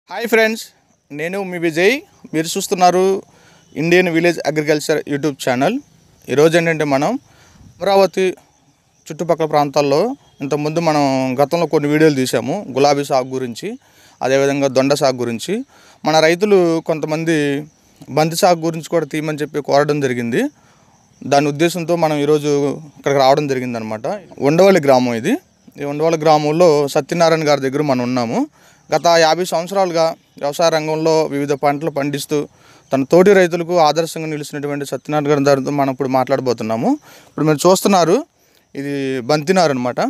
Hi friends నేను మీ విజయ్ మీరు చూస్తున్నారు Indian village agriculture YouTube channel ఈరోజు ఏంటంటే మనం అమరావతి చుట్టుపక్కల ప్రాంతాల్లో ఇంతకుముందు మనం గతంలో కొన్ని వీడియోలు తీసాము గులాబీ సాగు గురించి అదేవిధంగా దొండ సాగు గురించి మన రైతులు కొంతమంది బంతి సాగు గురించి కూడా తీయమని చెప్పి కోరడం జరిగింది దాని ఉద్దేశంతో మనం ఈరోజు ఇక్కడికి రావడం జరిగిందనమాట ఉండవల్లి గ్రామం ఇది ఈ ఉండవల్లి గ్రామంలో సత్యనారాయణ గారి దగ్గర మనం ఉన్నాము గత యాభై సంవత్సరాలుగా వ్యవసాయ రంగంలో వివిధ పంటలు పండిస్తూ తన తోటి రైతులకు ఆదర్శంగా నిలిచినటువంటి సత్యనారాయణ గారి గారితో మనం ఇప్పుడు మాట్లాడబోతున్నాము ఇప్పుడు మీరు చూస్తున్నారు ఇది బంతినారు అనమాట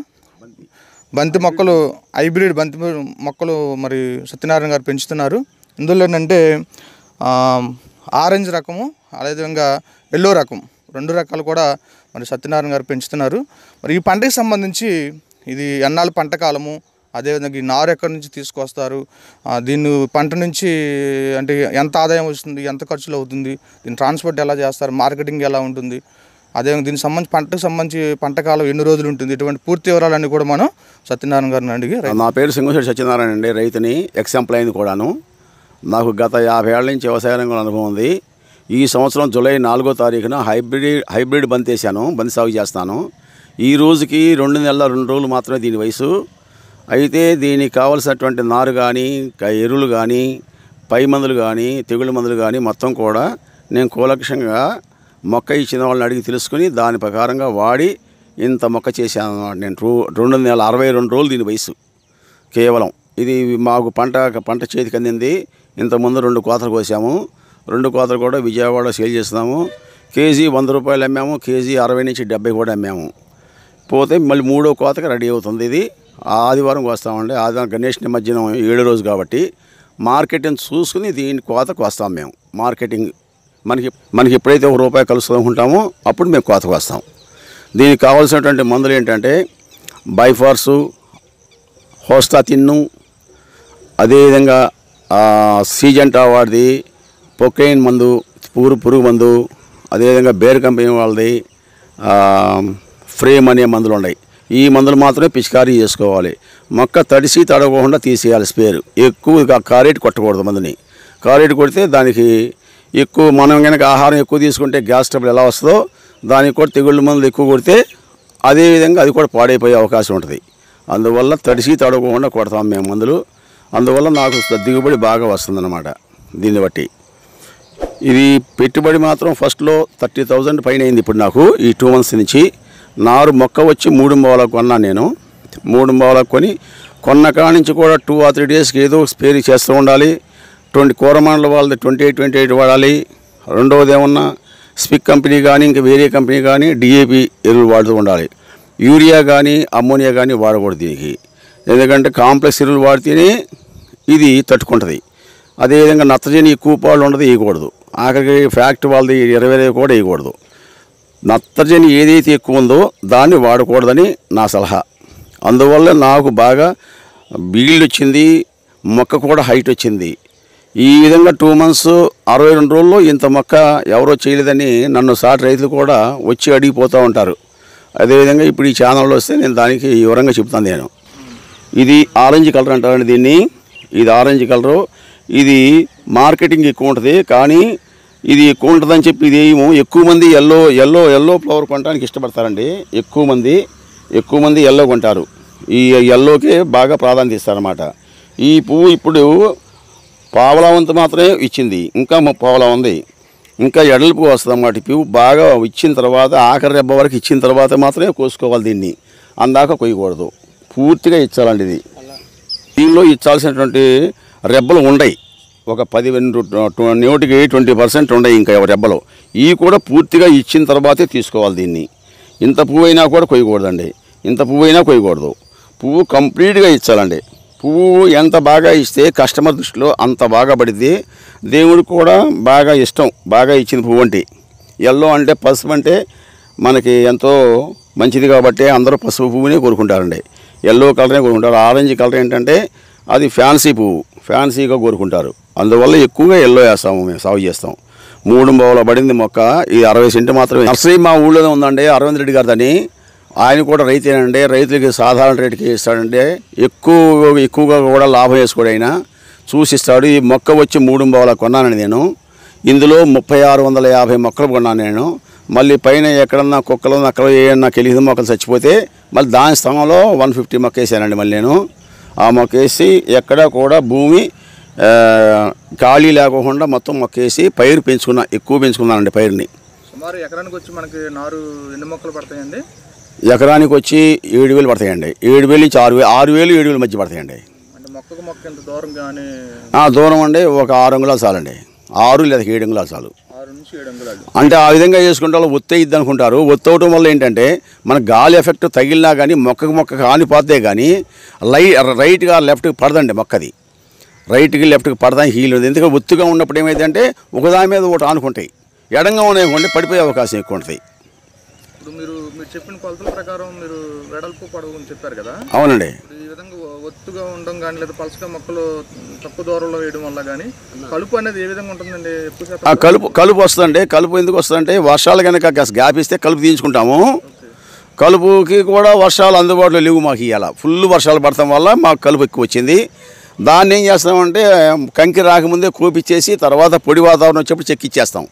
బంతి మొక్కలు హైబ్రిడ్ బంతి మొక్కలు మరి సత్యనారాయణ గారు పెంచుతున్నారు ఇందులో ఏంటంటే ఆ, ఆరెంజ్ రకము అదేవిధంగా ఎల్లో రకం రెండు రకాలు కూడా మరి సత్యనారాయణ గారు పెంచుతున్నారు మరి ఈ పంటకి సంబంధించి ఇది ఎన్నాళ్ళ పంట కాలము అదేవిధంగా ఈ నారు ఎక్కడి నుంచి తీసుకొస్తారు ఆ, దీన్ని పంట నుంచి అంటే ఎంత ఆదాయం వస్తుంది ఎంత ఖర్చులు అవుతుంది దీని ట్రాన్స్పోర్ట్ ఎలా చేస్తారు మార్కెటింగ్ ఎలా ఉంటుంది అదేవిధంగా దీనికి సంబంధించి పంటకు సంబంధించి పంట కాలం ఎన్ని రోజులు ఉంటుంది ఇటువంటి పూర్తి వివరాలన్నీ కూడా మనం సత్యనారాయణ గారిని అడిగి రై- నా పేరు సింగశెట్టి సత్యనారాయణ అండి రైతుని ఎక్స్ ఎంప్లాయీని కూడాను నాకు గత యాభై ఏళ్ళ నుంచి వ్యవసాయ రంగంలో అనుభవం ఉంది ఈ సంవత్సరం జూలై నాలుగో తారీఖున హైబ్రిడ్ హైబ్రిడ్ బంతి వేసాను బంతి సాగు చేస్తాను ఈ రోజుకి రెండు నెలల రెండు రోజులు మాత్రమే దీని వయసు అయితే దీనికి కావలసినటువంటి నారు కానీ క- ఎరువులు కానీ పై మందులు కానీ తెగుళ్ళ మందులు కానీ మొత్తం కూడా నేను కూలక్షంగా మొక్క ఇచ్చిన వాళ్ళని అడిగి తెలుసుకుని దాని ప్రకారంగా వాడి ఇంత మొక్క చేశాను అన్నమాట నేను రో- రెండు నెలల అరవై రెండు రోజులు దీని వయసు కేవలం ఇది మాకు పంట పంట చేతికి అందింది ఇంతకుముందు రెండు కోతలు కోసాము రెండు కోతలు కూడా విజయవాడ సేల్ చేస్తున్నాము కేజీ వంద రూపాయలు అమ్మాము కేజీ అరవై నుంచి డెబ్బై కూడా అమ్మాము పోతే మళ్ళీ మూడో కోతకి రెడీ అవుతుంది ఇది ఆదివారం వస్తామండి ఆదివారం గణేష్ నిమజ్జనం ఏడో రోజు కాబట్టి మార్కెటింగ్ చూసుకుని దీని కోతకు వస్తాం మేము మార్కెటింగ్ మనకి మనకి ఎప్పుడైతే ఒక రూపాయి కలుసు అనుకుంటామో అప్పుడు మేము కోతకు వస్తాం దీనికి కావాల్సినటువంటి మందులు ఏంటంటే బైఫార్సు హోస్తా తిన్ను అదేవిధంగా ఆ, సీజంటా వాడిది పొకైన్ మందు పురుగు పురుగు మందు అదేవిధంగా బేర్ కంపెనీ వాళ్ళది ఆ, ఫ్రేమ్ అనే మందులు ఉన్నాయి ఈ మందులు మాత్రమే పిచికారీ చేసుకోవాలి మొక్క తడిసి తడవకుండా తీసేయాలి స్పేరు ఎక్కువ కారేట్ కొట్టకూడదు మందుని కారేట్ కొడితే దానికి ఎక్కువ మనం కనుక ఆహారం ఎక్కువ తీసుకుంటే గ్యాస్ ట్రబుల్ ఎలా వస్తుందో దానికి కూడా తెగుళ్ళ మందులు ఎక్కువ కొడితే అదేవిధంగా అది కూడా పాడైపోయే అవకాశం ఉంటుంది అందువల్ల తడిసి తడవకుండా కొడతాం మేము మందులు అందువల్ల నాకు దిగుబడి బాగా వస్తుందన్నమాట దీన్ని బట్టి ఇది పెట్టుబడి మాత్రం ఫస్ట్లో థర్టీ థౌజండ్ పైన అయింది ఇప్పుడు నాకు ఈ టూ మంత్స్ నుంచి నారు మొక్క వచ్చి మూడు మూలకు కొన్నాను నేను మూడు మూలకు కొని కొన్న కాడ నుంచి కూడా టూ ఆర్ త్రీ డేస్కి ఏదో స్పేర్ చేస్తూ ఉండాలి ట్వంటీ కూరమాండ్ల వాళ్ళది ట్వంటీ ఎయిట్ ట్వంటీ ఎయిట్ వాడాలి రెండవది ఏమన్నా స్పిక్ కంపెనీ కానీ ఇంకా వేరే కంపెనీ కానీ డిఏపి ఎరువులు వాడుతూ ఉండాలి యూరియా కానీ అమ్మోనియా కానీ వాడకూడదు దీనికి ఎందుకంటే కాంప్లెక్స్ ఎరువులు వాడితేనే ఇది తట్టుకుంటుంది అదేవిధంగా నత్రజని ఎక్కువ పాలు ఉండదు వేయకూడదు ఆఖరికి ఫ్యాక్టరీ వాళ్ళది ఇరవై ఐదు కూడా వేయకూడదు నత్రజని ఏదైతే ఎక్కువ ఉందో దాన్ని వాడకూడదని నా సలహా అందువల్ల నాకు బాగా బీల్డ్ వచ్చింది మొక్క కూడా హైట్ వచ్చింది ఈ విధంగా టూ మంత్స్ అరవై రెండు రోజుల్లో ఇంత మొక్క ఎవరో చేయలేదని నన్ను సాటి రైతులు కూడా వచ్చి అడిగిపోతూ ఉంటారు అదేవిధంగా ఇప్పుడు ఈ ఛానల్లో వస్తే నేను దానికి వివరంగా చెప్తాను నేను ఇది ఆరెంజ్ కలర్ అంటారండి దీన్ని ఇది ఆరెంజ్ కలరు ఇది మార్కెటింగ్ ఎక్కువ ఉంటుంది కానీ ఇది ఎక్కువ ఉంటుందని చెప్పి ఇది ఏమో ఎక్కువ మంది ఎల్లో ఎల్లో ఎల్లో ఫ్లవర్ కొనడానికి ఇష్టపడతారండి ఎక్కువ మంది ఎక్కువ మంది ఎల్లో కొంటారు ఈ ఎల్లోకే బాగా ప్రాధాన్యత ఇస్తారన్నమాట ఈ పువ్వు ఇప్పుడు పావలా వంతు మాత్రమే ఇచ్చింది ఇంకా ము- పావలా ఉంది ఇంకా ఎడల పువ్వు వస్తుంది అన్నమాట ఈ పువ్వు బాగా ఇచ్చిన తర్వాత ఆఖరి రెబ్బ వరకు ఇచ్చిన తర్వాత మాత్రమే కోసుకోవాలి దీన్ని అందాక కొయ్యకూడదు పూర్తిగా ఇచ్చాలండి ఇది దీనిలో ఇచ్చాల్సినటువంటి రెబ్బలు ఉండయి ఒక పది నోటికి ట్వంటీ పర్సెంట్ ఉండయి ఇంకా రెబ్బలు ఇవి కూడా పూర్తిగా ఇచ్చిన తర్వాతే తీసుకోవాలి దీన్ని ఇంత పువ్వు అయినా కూడా కొయ్యకూడదండి ఇంత పువ్వు అయినా కొయ్యకూడదు పువ్వు కంప్లీట్గా ఇచ్చాలండి పువ్వు ఎంత బాగా ఇస్తే కస్టమర్ దృష్టిలో అంత బాగా పడిద్ది దేవుడికి కూడా బాగా ఇష్టం బాగా ఇచ్చిన పువ్వు అంటే ఎల్లో అంటే పసుపు అంటే మనకి ఎంతో మంచిది కాబట్టి అందరూ పసుపు పువ్వునే కోరుకుంటారండి ఎల్లో కలరే కోరుకుంటారు ఆరెంజ్ కలర్ ఏంటంటే అది ఫ్యాన్సీ పువ్వు ఫ్యాన్సీగా కోరుకుంటారు అందువల్ల ఎక్కువగా ఎల్లో వేస్తాము మేము సాగు చేస్తాం మూడు బావుల పడింది మొక్క ఇది అరవై సెంటు మాత్రమే నర్సరీ మా ఊళ్ళోనే ఉందండి అరవింద్ రెడ్డి గారిదని ఆయన కూడా రైతేనండి రైతులకి సాధారణ రేటుకి ఇస్తాడంటే ఎక్కువ ఎక్కువగా కూడా లాభం వేసుకోడు ఆయన చూసిస్తాడు ఈ మొక్క వచ్చి మూడు బావుల కొన్నాను నేను ఇందులో ముప్పై ఆరు వందల యాభై మొక్కలు కొన్నాను నేను మళ్ళీ పైన ఎక్కడన్నా కుక్కలు అక్కడ ఏమన్నా కెలిగిన మొక్కలు చచ్చిపోతే మళ్ళీ దాని స్థానంలో వన్ ఫిఫ్టీ మొక్క వేసానండి మళ్ళీ నేను ఆ మొక్క వేసి ఎక్కడా కూడా భూమి ఆ, ఖాళీ లేకుండా మొత్తం మొక్క వేసి పైరు పెంచుకున్నా ఎక్కువ పెంచుకున్నానండి పైరుని సుమారు ఎకరానికి వచ్చి మనకి నారు ఎన్ని మొక్కలు పడతాయండి ఎకరానికి వచ్చి ఏడు వేలు పడతాయండి ఏడు వేలు నుంచి ఆరు వేలు ఆరు వేలు ఏడు వేలు మధ్య పడతాయండి అంటే మొక్కకు మొక్క ఎంత దూరం కానీ ఆ దూరం అండి ఒక ఆరు అంగుళాలు చాలండి ఆరు లేదా ఏడు అంగుళాలు చాలు ఆరు నుంచి ఏడు అంగుళాలు అంటే ఆ విధంగా చేసుకుంటే వాళ్ళు ఒత్తయిద్ది అనుకుంటారు ఒత్తవటం వల్ల ఏంటంటే మన గాలి ఎఫెక్ట్ తగిలినా కానీ మొక్కకు మొక్కకు ఆనిపోతే కానీ లై రైట్గా లెఫ్ట్కి పడదండి మొక్కది రైట్కి లెఫ్ట్కి పడదానికి హీల్ ఉంది ఎందుకంటే ఒత్తుగా ఉన్నప్పుడు ఏమైందంటే ఒకదాని మీద ఒకటి ఆనుకుంటాయి ఎడంగా ఉన్నాయనుకోండి పడిపోయే అవకాశం ఎక్కువ ఉంటుంది ఇప్పుడు మీరు మీరు చెప్పిన కొలతల ప్రకారం మీరు వెడల్పు పొడవు అని చెప్పారు కదా అవునండి ఇప్పుడు ఈ విధంగా ఒత్తుగా ఉండడం కానీ లేదా పలసగా మొక్కలు తక్కువ దూరంలో వేయడం వల్ల కానీ కలుపు అనేది ఏ విధంగా ఉంటుందండి ఎక్కువ ఆ శాతం కలుపు కలుపు వస్తుందండి కలుపు ఎందుకు వస్తుందంటే వర్షాలు కనుక కాస్త గ్యాప్ ఇస్తే కలుపు తీయించుకుంటాము కలుపుకి కూడా వర్షాలు అందుబాటులో లేవు మాకు ఇవాళ ఫుల్ వర్షాలు పడటం వల్ల మాకు కలుపు ఎక్కువ వచ్చింది దాన్ని ఏం చేస్తామంటే కంకి రాకముందే కోపిచ్చేసి తర్వాత పొడి వాతావరణం వచ్చేప్పుడు చెక్కిచ్చేస్తాం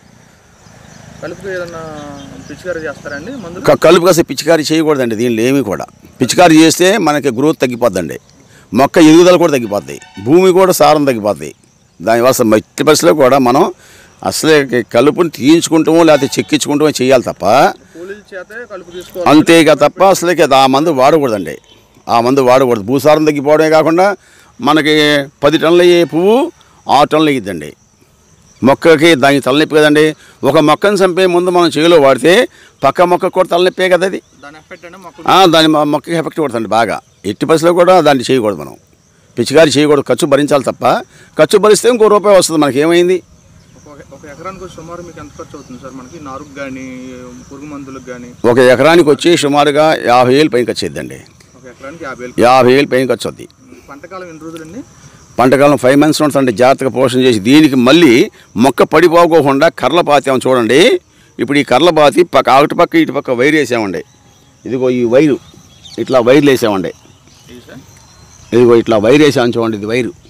కలుపుకి ఏదన్నా పిచికారీ చేస్తారండి మందులు క- కలుపు కాస్త పిచికారీ చేయకూడదండి దీనిలో ఏమీ కూడా పిచికారీ చేస్తే మనకి గ్రోత్ తగ్గిపోద్దండి మొక్క ఎదుగుదల కూడా తగ్గిపోద్ది భూమి కూడా సారం తగ్గిపోద్ది దానివల్ల మట్టి పరిస్థితిలో కూడా మనం అసలే కలుపుని తీయించుకుంటామో లేకపోతే చెక్కించుకుంటామో చేయాలి తప్ప కూలీల చేతే కలుపు తీసుకోవాలి అంతేగా తప్ప అసలుకి ఆ మందు వాడకూడదండి ఆ మందు వాడకూడదు భూసారం తగ్గిపోవడమే కాకుండా మనకి పది టన్నులు అయ్యే పువ్వు ఆరు టన్నులు అయ్యిద్దండి మొక్కకి దానికి తలనొప్పి కదండి ఒక మొక్కను చంపే ముందు మనం చేలో వాడితే పక్క మొక్క కూడా తలనొప్పే కదా అది దాని ఎఫెక్ట్ అంటే మొక్క ఆ, దాని మొ- మొక్కకి ఎఫెక్ట్ పడుతుంది బాగా ఎట్టి పరిస్థితిలో కూడా దాన్ని చేయకూడదు మనం పిచ్చికారి చేయకూడదు ఖర్చు భరించాలి తప్ప ఖర్చు భరిస్తే ఇంకో రూపాయి వస్తుంది మనకి ఏమైంది ఒక ఒక ఎకరానికి వచ్చి సుమారు మీకు ఎంత ఖర్చు అవుతుంది సార్ మనకి నారుకు కానీ పురుగు మందులకు కానీ ఒక ఎకరానికి వచ్చి సుమారుగా యాభై వేలు పైన ఖర్చు అవుతుందండి ఒక ఎకరానికి యాభై వేలు యాభై వేలు పైన ఖర్చు అవుద్ది పంటకాలం ఎన్ని రోజులండి పంటకాలం ఫైవ్ మంత్స్ ఉంటుందండి జాగ్రత్తగా పోషణ చేసి దీనికి మళ్ళీ మొక్క పడిపోకోకుండా కర్రల పాతాం చూడండి ఇప్పుడు ఈ కర్రల పాతి పక్క అటు పక్క ఇటు పక్క వైర్ వేసామండి ఇదిగో ఈ వైరు ఇట్లా వైర్లు వేసామండి ఇది సార్ ఇదిగో ఇట్లా వైర్ వేసాము చూడండి ఇది వైరు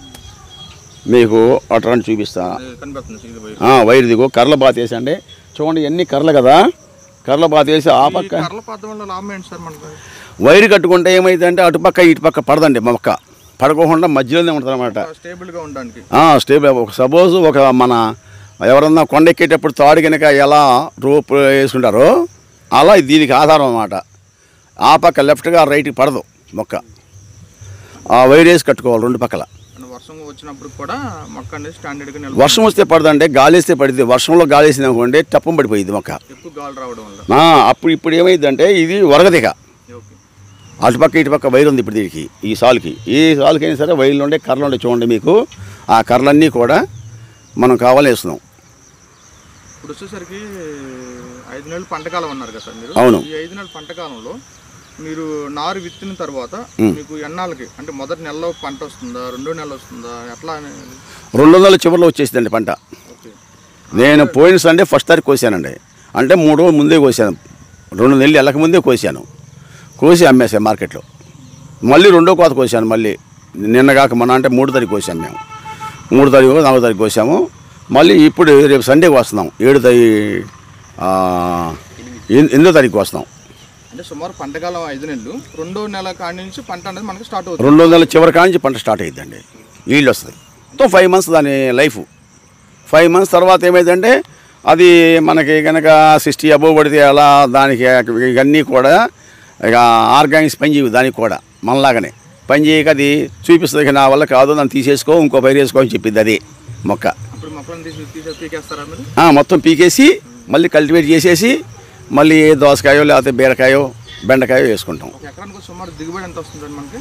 మీకు అట్లా చూపిస్తా ఇది కనిపిస్తుంది ఇది వైర్. ఆ, వైర్ ఇదిగో కర్రల బాత్ వేసండి చూడండి ఎన్ని కర్రలు కదా కర్రల బాత్ వేసి ఆ ఈ పక్క కర్రల పాత్ర వల్ల లాభం ఏంటి సార్ మనకు వైర్ కట్టుకుంటే ఏమైందంటే అటుపక్క ఇటుపక్క పడదండి మొక్క పడకోకుండా మధ్యలోనే ఉంటుంది అనమాట స్టేబుల్గా ఉండడానికి స్టేబుల్ ఒక సపోజ్ ఒక మన ఎవరన్నా కొండెక్కేటప్పుడు తాడు కనుక ఎలా రోప్ వేసుకుంటారో అలా ఇది దీనికి ఆధారం అన్నమాట ఆ పక్క లెఫ్ట్గా రైట్కి పడదు మొక్క ఆ వైర్ వేసి కట్టుకోవాలి రెండు పక్కల అంటే వర్షం వచ్చినప్పుడు కూడా మొక్క అనేది స్టాండర్డ్గా నిల్వ వర్షం వస్తే పడదండి గాలి వేస్తే పడింది వర్షంలో గాలి వేసింది అనుకోండి టప్పం పడిపోయింది మొక్క ఎక్కువ గాలి రావడం వల్ల ఆ, అప్పుడు ఇప్పుడు ఏమైందంటే ఇది వరగదిక ఓకే అటుపక్క ఇటుపక్క వైర్ ఉంది ఇప్పుడు దీనికి ఈ సాల్కి ఈ సాల్కి అయినా సరే వైర్లు ఉండే కర్రలు ఉండే చూడండి మీకు ఆ కర్రలన్నీ కూడా మనం కావాలని వేస్తున్నాం ఇప్పుడు వచ్చేసరికి ఐదు నెలలు పంటకాలం అన్నారు కదా సార్ మీరు అవును. ఈ ఐదు నెలల పంటకాలంలో మీరు నారు విత్తిన తర్వాత మీకు ఎన్నాళ్ళకి అంటే మొదటి నెలలో పంట వస్తుందా రెండో నెల వస్తుందా ఎట్లా అనేది రెండు వందల చివరిలో వచ్చేసిందండి పంట ఓకే నేను పోయిన సండే ఫస్ట్ తారీఖు కోసానండి అంటే మూడు రోజులు ముందే కోసాను రెండు నెలలు వెళ్ళక ముందే కోసాను కోసి అమ్మేసాను మార్కెట్లో మళ్ళీ రెండో కోత కోసాను మళ్ళీ నిన్న కాక మొన్న అంటే మూడు తారీఖు కోసాం మేము మూడు తారీఖు నాలుగో తారీఖు కోసాము మళ్ళీ ఇప్పుడు రేపు సండేకి వస్తున్నాం ఏడు తారీ ఆ, ఎన్- ఎనిమిదో తారీఖు వస్తున్నాం అంటే సుమారు పంటకాలం ఐదు నెలలు రెండో నెల కాడి నుంచి పంట అనేది మనకి స్టార్ట్ అవుతుంది రెండు వందల చివరి కాడ నుంచి పంట స్టార్ట్ అయ్యిద్దండి నీళ్ళు వస్తుంది మొత్తం ఫైవ్ మంత్స్ దాని లైఫ్ ఫైవ్ మంత్స్ తర్వాత ఏమైందంటే అది మనకి కనుక సిక్స్టీ అబోవ్ పడితే అలా దానికి ఇవన్నీ కూడా ఇక ఆర్గానిక్స్ పని చేయవు దానికి కూడా మనలాగానే పని చేయక అది చూపిస్తుంది ఇక నా వల్ల కాదు నన్ను తీసేసుకో ఇంకో పైరు వేసుకో అని చెప్పింది అది మొక్క అప్పుడు మొక్కలను తీసి తీసే పీకేస్తారా మీరు ఆ, మొత్తం పీకేసి మళ్ళీ కల్టివేట్ చేసేసి మళ్ళీ దోసకాయో లేకపోతే బీరకాయో బెండకాయో వేసుకుంటాం ఒక ఎకరానికి సుమారు దిగుబడి ఎంత వస్తుందండి మనకి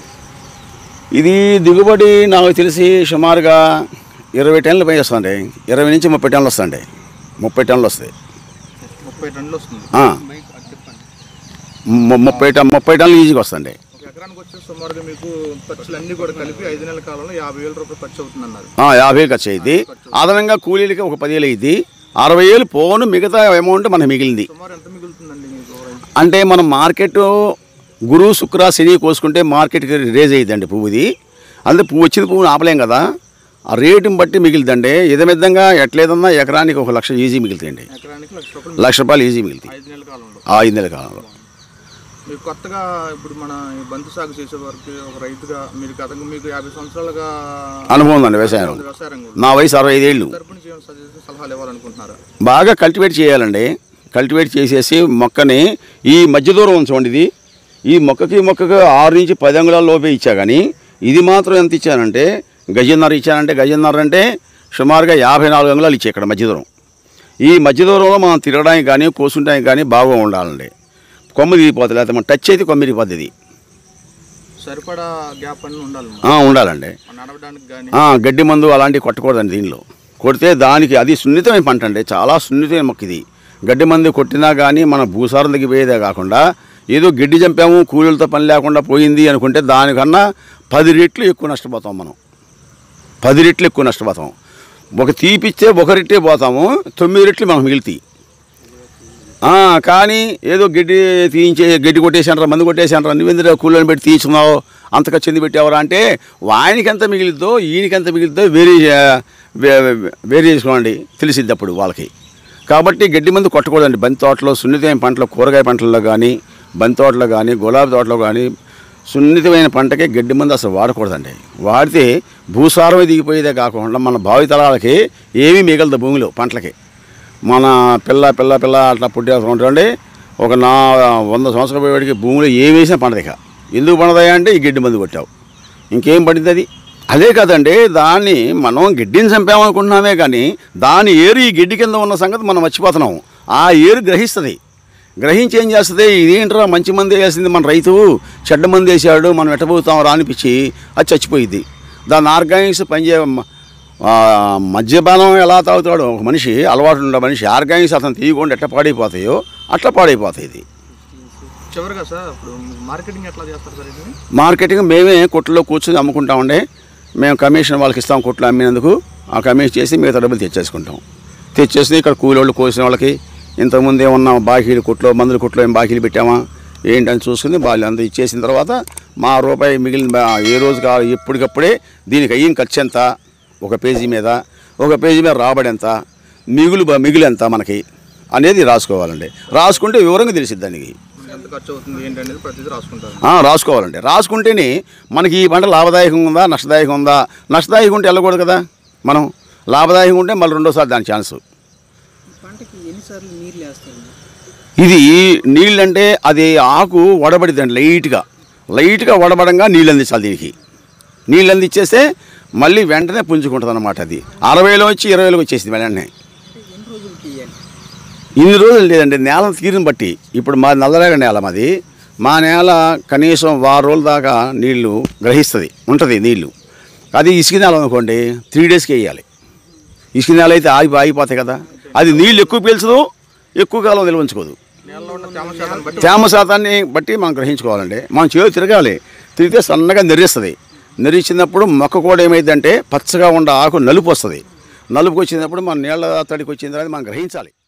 ఇది దిగుబడి నాకు తెలిసి సుమారుగా ఇరవై టన్నుల పై వస్తుంది ఇరవై నుంచి ముప్పై టన్నులు వస్తుంది ముప్పై టన్నులు వస్తాయి ముప్పై టన్నులు వస్తుంది ఆ, అది చెప్పండి ము- ముప్పై టన్ ముప్పై టన్నులు ఈజీగా వస్తుంది ఒక ఎకరానికి వచ్చే సుమారుగా మీకు ఖర్చులు అన్ని కూడా కలిపి ఐదు నెలల కాలంలో యాభై వేల రూపాయలు ఖర్చు అవుతుంది అన్నారు ఆ, యాభై ఖర్చు అయ్యింది అదనంగా కూలీలకి ఒక పదివేలు అయ్యింది అరవై వేలు పోను మిగతా అమౌంట్ మనకు మిగిలింది సుమారు ఎంత మిగులుతుందండి మీకు అంటే మనం మార్కెట్ గురు శుక్ర శని కోసుకుంటే మార్కెట్కి రేజ్ అయ్యిద్దండి పువ్వుది అందుకే పువ్వు వచ్చింది పువ్వుని ఆపలేం కదా ఆ రేటుని బట్టి మిగిలిందండి ఇదమిద్దంగా ఎట్లేదన్నా ఎకరానికి ఒక లక్ష ఈజీ మిగులుతాయండి ఎకరానికి లక్ష రూపాయలు లక్ష రూపాయలు ఈజీ మిగులుతాయి ఐదు నెలల కాలంలో ఆ ఐదు నెలల కాలంలో మీరు కొత్తగా ఇప్పుడు మన ఈ బంతి సాగు చేసే వారికి ఒక రైతుగా మీరు గతంగా మీకు యాభై సంవత్సరాలుగా అనుభవం ఉందండి వ్యవసాయం వ్యవసాయ రంగం నా వయసు అరవై ఐదేళ్ళు తరపున చేయడం సజెస్ట్ సలహాలు ఇవ్వాలనుకుంటున్నారా బాగా కల్టివేట్ చేయాలండి కల్టివేట్ చేసేసి మొక్కని ఈ మధ్య దూరం ఉంచండి ఇది ఈ మొక్కకి మొక్కకి ఆరు నుంచి పది అంగుళాల లోపే ఇచ్చా కానీ ఇది మాత్రం ఎంత ఇచ్చానంటే గజన్నర ఇచ్చానంటే గజన్నర అంటే సుమారుగా యాభై నాలుగు అంగుళాలు ఇచ్చా ఇక్కడ మధ్య దూరం ఈ మధ్య దూరంలో మనం తిరగడానికి కానీ కోసుంటానికి కానీ బాగా ఉండాలండి కొమ్మ దిగిపోతుంది లేకపోతే మనం టచ్ అయితే కొమ్మ దిగిపోతుంది ఇది సరిపడా గ్యాప్ అని ఉండాలి ఆ, ఉండాలండి మనం నడవడానికి కానీ ఆ, గడ్డి మందు అలాంటివి కొట్టకూడదండి దీనిలో కొడితే దానికి అది సున్నితమైన పంట అండి చాలా సున్నితమైన మొక్క ఇది గడ్డి మందు కొట్టినా కానీ మన భూసారం తగ్గిపోయేదే కాకుండా ఏదో గడ్డి చంపాము కూలీలతో పని లేకుండా పోయింది అనుకుంటే దానికన్నా పది రెట్లు ఎక్కువ నష్టపోతాం మనం పది రెట్లు ఎక్కువ నష్టపోతాం ఒక తీపిస్తే ఒక రెట్టే పోతాము తొమ్మిది రెట్లు మనకు మిగులుతాయి ఆ, కానీ ఏదో గడ్డి తీయించే గడ్డి కొట్టేసానరా మందు కొట్టేసానరా నువ్వెందుకు కూలీని పెట్టి తీయించుకున్నావు అంత ఖర్చు ఎందుకు పెట్టావరా అంటే ఆయనకి ఎంత మిగిలిద్దో ఈయనకి ఎంత మిగిలిద్దో వేరే వే- వే- వేరే చేసుకోండి తెలిసిద్ది అప్పుడు వాళ్ళకి కాబట్టి గడ్డి మందు కొట్టకూడదండి బంతి తోటలో సున్నితమైన పంటలు కూరగాయ పంటల్లో కానీ బంతి తోటలో కానీ గులాబీ తోటలో కానీ సున్నితమైన పంటకి గడ్డి మందు అసలు వాడకూడదండి వాడితే భూసారం దిగిపోయేదే కాకుండా మన భావితరాలకి ఏమీ మిగలదు భూమిలో పంటలకి మన పిల్ల పిల్ల పిల్ల అట్లా పుట్టేస్తుంటే ఒక నా వంద సంవత్సరాల పోయేవాడికి భూమిలో ఏం వేసినా పండదు ఇక ఎందుకు పండదాయా అంటే ఈ గడ్డి మందు కొట్టావు ఇంకేం పడింది అది అదే కదండి దాన్ని మనం గడ్డిని చంపామనుకుంటున్నామే కానీ దాని ఏరు ఈ గడ్డి కింద ఉన్న సంగతి మనం మర్చిపోతున్నాం ఆ ఏరు గ్రహిస్తుంది గ్రహించి ఏం చేస్తుంది ఇదేంట్రా మంచి మంది వేసింది మన రైతు చెడ్డ మంది వేసాడు మనం ఎట్టబోతాం రా అనిపించి అది చచ్చిపోయింది దాని ఆర్గానిక్స్ పనిచే ఆ, మద్యపానం ఎలా తాగుతాడు ఒక మనిషి అలవాటు ఉండే మనిషి ఆర్గానిక్స్ అతను తీయకుండా ఎట్లా పాడైపోతాయో అట్లా పాడైపోతాయి ఇది చివరిగా సార్ ఇప్పుడు మార్కెటింగ్ ఎట్లా చేస్తారు సార్ ఇది మార్కెటింగ్ మేమే కొట్టులో కూర్చొని అమ్ముకుంటామండి మేము కమిషన్ వాళ్ళకి ఇస్తాం కొట్లు అమ్మినందుకు ఆ కమిషన్ చేసి మిగతా డబ్బులు తెచ్చేసుకుంటాం తెచ్చేసి ఇక్కడ కూలోళ్ళు కోసిన వాళ్ళకి ఇంతకుముందు ఏమన్నా బాకీలు కొట్లో మందుల కొట్లో ఏం బాకీలు పెట్టామా ఏంటని చూసుకుని వాళ్ళు అంత ఇచ్చేసిన తర్వాత మా రూపాయి మిగిలిన బా- ఏ రోజు కావాలి ఎప్పటికప్పుడే దీనికి అయ్యిన ఖర్చు ఎంత ఒక పేజీ మీద ఒక పేజీ మీద రాబడి ఎంత మిగులు బ- మిగులు ఎంత మనకి అనేది రాసుకోవాలండి రాసుకుంటే వివరంగా తెలిసిద్ది దానికి ఎంత ఖర్చు అవుతుంది ఏంటనేది ప్రతిదీ రాసుకుంటారు ఆ, రాసుకోవాలండి రాసుకుంటేనే మనకి ఈ పంట లాభదాయకంగా ఉందా నష్టదాయకంగా ఉందా నష్టదాయకం ఉంటే వెళ్ళకూడదు కదా మనం లాభదాయకంగా ఉంటే మళ్ళీ రెండోసారి దాని ఛాన్స్ పంటకి ఎన్నిసార్లు నీళ్ళు వేస్తారు ఇది నీళ్ళంటే అది ఆకు వడబడిద్దండి లైట్గా లైట్గా వడబడంగా నీళ్ళు అందించాలి దీనికి నీళ్ళు అందించేస్తే మళ్ళీ వెంటనే పుంజుకుంటుంది అనమాట అది అరవైలో వచ్చి ఇరవైలోకి వచ్చేసింది వెంటనే ఎన్ని రోజులకి వేయాలి ఇన్ని రోజులు లేదండి నేల తీరుని బట్టి ఇప్పుడు మా నల్లరేగ నేల మాది మా నేల కనీసం వారం రోజుల దాకా నీళ్లు గ్రహిస్తుంది ఉంటుంది నీళ్లు అది ఇసుక నేల అనుకోండి త్రీ డేస్కి వేయాలి ఇసుక నేల అయితే ఆగి ఆగిపోతాయి కదా అది నీళ్ళు ఎక్కువ పీల్చదు ఎక్కువ కాలం నిల్వ ఉంచుకోదు నేలలో ఉన్న తేమ శాతం బట్టి తేమ శాతాన్ని బట్టి మనం గ్రహించుకోవాలండి మనం చేతి తిరగాలి తిరిగితే సన్నగా నెరిస్తుంది నెరిచినప్పుడు మొక్క కూడా ఏమైందంటే పచ్చగా ఉండే ఆకు నలుపు వస్తుంది నలుపుకి వచ్చినప్పుడు మన నీళ్ళ తడికి వచ్చిన తర్వాత మనం గ్రహించాలి